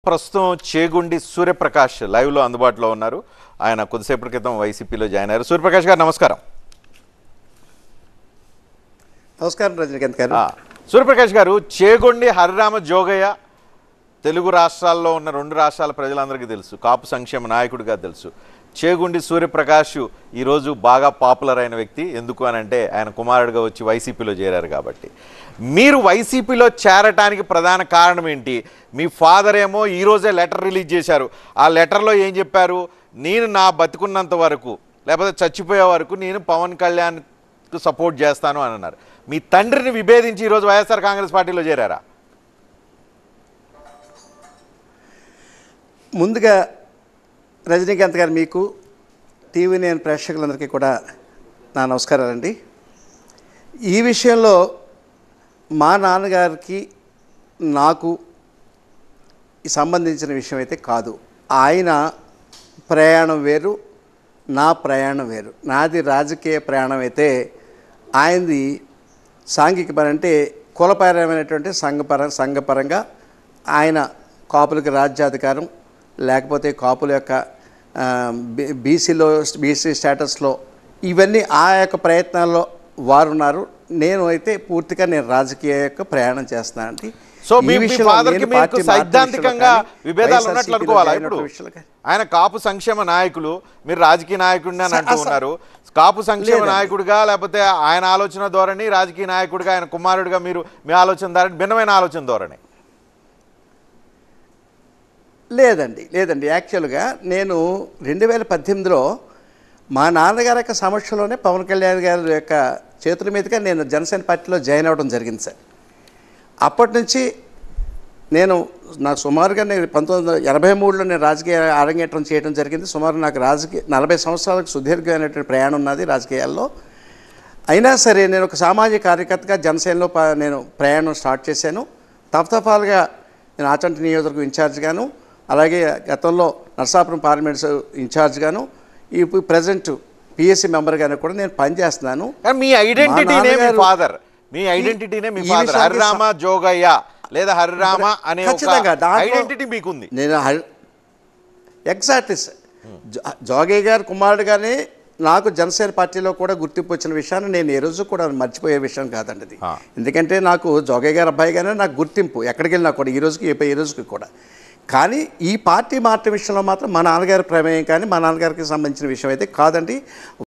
ప్రస్తుతం చేగుండి సూర్యప్రకాష్ లైవ్లో అందుబాటులో ఉన్నారు ఆయన కొద్దిసేపటి క్రితం వైసీపీలో జాయిన్ అయ్యారు సూర్యప్రకాష్ గారు నమస్కారం నమస్కారం రజనీకాంత్ గారు ఆ, సూర్యప్రకాష్ గారు చేగొండి హరిరామ జోగయ్య తెలుగు రాష్ట్రాల్లో ఉన్న రెండు రాష్ట్రాల ప్రజలందరికీ తెలుసు కాపు సంక్షేమ నాయకుడిగా తెలుసు చేగుండి సూర్యప్రకాష్ ఈరోజు బాగా పాపులర్ అయిన వ్యక్తి ఎందుకు అని అంటే ఆయన కుమారుడిగా వచ్చి వైసీపీలో చేరారు కాబట్టి మీరు వైసీపీలో చేరటానికి ప్రధాన కారణం ఏంటి మీ ఫాదర్ ఏమో ఈరోజే లెటర్ రిలీజ్ చేశారు ఆ లెటర్లో ఏం చెప్పారు నేను నా బతికున్నంత వరకు లేకపోతే చచ్చిపోయే వరకు నేను పవన్ కళ్యాణ్ సపోర్ట్ చేస్తాను అని అన్నారు మీ తండ్రిని విభేదించి ఈరోజు వైఎస్ఆర్ కాంగ్రెస్ పార్టీలో చేరారా ముందుగా రజనీకాంత్ గారు మీకు టీవీ నేను ప్రేక్షకులందరికీ కూడా నా నమస్కారాలండి ఈ విషయంలో మా నాన్నగారికి నాకు ఈ సంబంధించిన విషయం అయితే కాదు ఆయన ప్రయాణం వేరు నా ప్రయాణం వేరు నాది రాజకీయ ప్రయాణం అయితే ఆయనది సాంఘిక పరం అంటే కులపరమైనటువంటి సంఘపర సంఘపరంగా ఆయన కాపులకు రాజ్యాధికారం లేకపోతే కాపుల యొక్క ఆ, బీ- బీసీలో బీసీ స్టేటస్లో ఇవన్నీ ఆ యొక్క ప్రయత్నాల్లో వారు ఉన్నారు నేను అయితే పూర్తిగా నేను రాజకీయ యొక్క ప్రయాణం చేస్తున్నానండి సో ఈ మీ మీ విషయంలో ఫాదర్ కి నేను మీకు పార్టీ మార్పు సైద్ధాంతికంగా విషయంలో కానీ, విభేదాలు వైఎస్ఆర్సీపీలో ఉన్నట్లు అనుకోవాలా జాయిన్ ఇప్పుడు అయిన విషయంలో కానీ. ఆయన కాపు సంక్షేమ నాయకులు మీరు రాజకీయ నాయకుడిని అని స- అంటూ అస- ఉన్నారు కాపు సంక్షేమ లేదండి. నాయకుడిగా లేకపోతే ఆయన ఆలోచన ధోరణి రాజకీయ నాయకుడిగా ఆయన కుమారుడిగా మీరు మీ ఆలోచన ధోరణి భిన్నమైన ఆలోచన ధోరణి లేదండి లేదండి యాక్చువల్గా నేను రెండు వేల పద్దెనిమిదిలో మా నాన్నగారి యొక్క సమక్షంలోనే పవన్ కళ్యాణ్ గారి యొక్క చేతుల మీదుగా నేను జనసేన పార్టీలో జాయిన్ అవ్వడం జరిగింది సార్ అప్పటి నుంచి నేను నాకు సుమారుగా నేను పంతొమ్మిది వందల ఎనభై మూడులో నేను రాజకీయ అరంగేట్రం చేయడం జరిగింది సుమారు నాకు రాజకీయ నలభై సంవత్సరాలకు సుదీర్ఘమైనటువంటి ప్రయాణం ఉన్నది రాజకీయాల్లో అయినా సరే నేను ఒక సామాజిక కార్యకర్తగా జనసేనలో ప- నేను ప్రయాణం స్టార్ట్ చేశాను తఫతఫాలుగా నేను ఆచంట నియోజకవర్గం ఇన్ఛార్జ్గాను అలాగే గతంలో నర్సాపురం పార్లమెంట్స్ ఇన్ఛార్జ్గాను ఇప్పుడు ప్రజెంట్ పిఎస్సి మెంబర్గాను కూడా నేను పనిచేస్తున్నాను కానీ మీ ఐడెంటిటీనే మీ నాన్నగారు- ఫాదర్ మీ ఐడెంటిటీనే మీ ఈ ఫాదర్ విషయానికి హరిరామ జోగయ్య లేదా హరిరామ అనే ఖచ్చితంగా ఒక దాంట్లో- ఐడెంటిటీ మీకుంది నేను ఎగ్జాక్ట్లీ సార్ జో- జోగయ్య గారు కుమారుడుగానే నాకు జనసేన పార్టీలో కూడా గుర్తింపు వచ్చిన విషయాన్ని నేను ఏ రోజు కూడా మర్చిపోయే విషయం కాదండి అది ఆ. ఎందుకంటే నాకు జోగయ్య గారు అబ్బాయిగానే నాకు గుర్తింపు ఎక్కడికి వెళ్ళినా కూడా ఈ రోజుకి ఏ- ఈ రోజుకి కూడా కానీ ఈ పార్టీ మార్చే విషయంలో మాత్రం మా నాన్నగారి ప్రమేయం కానీ మా నాన్నగారికి సంబంధించిన విషయం అయితే కాదండి